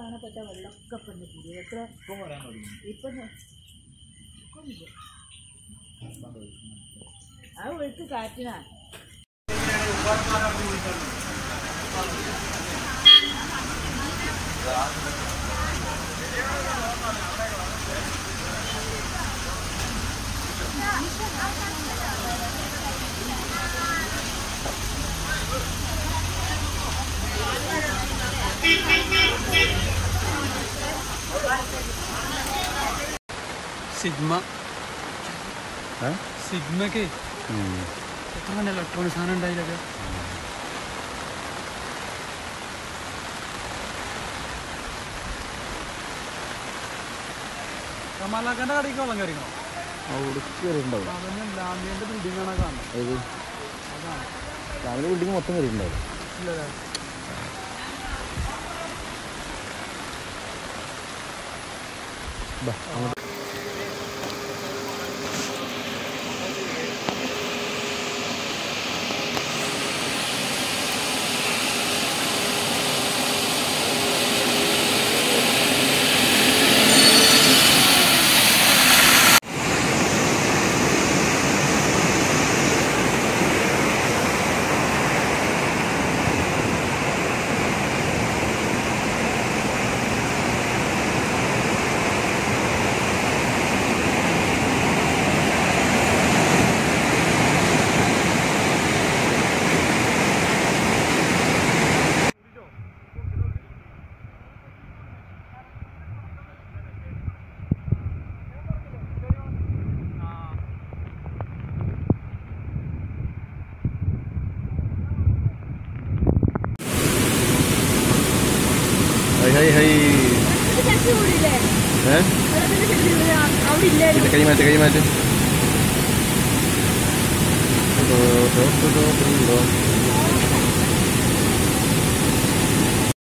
കാണപ്പെട്ട വെള്ളമൊക്കെ പെണ്ണ് കൂടി എത്ര ഇപ്പം വരാൻ തുടങ്ങി ഇപ്പം ആ ഒഴുക്ക് കാറ്റിനാ സിഗ്മ സിഗ്മക്ക് എത്ര നല്ല ഇലക്ട്രോണിക് സാധനം ഉണ്ടായില്ലൊക്കെ കമാലാക്കാൻ്റെ കടയ്ക്ക് വെള്ളം കയറിക്കണോ ഉണ്ടാവും അവന് ലാമിയൻ്റെ ബിൽഡിംഗ് ആണ് കാണുന്നത് ഏത് അതാണ് രാവിലെ ബിൽഡിംഗ് മൊത്തം കയറിയിട്ടുണ്ടാവും ഇല്ലല്ലേ ബാ അങ്ങോട്ട് ഹൈ ഹൈ ഹൈ ഏ ഇല്ല, കൈ മാറ്റ് കൈ മാറ്റ്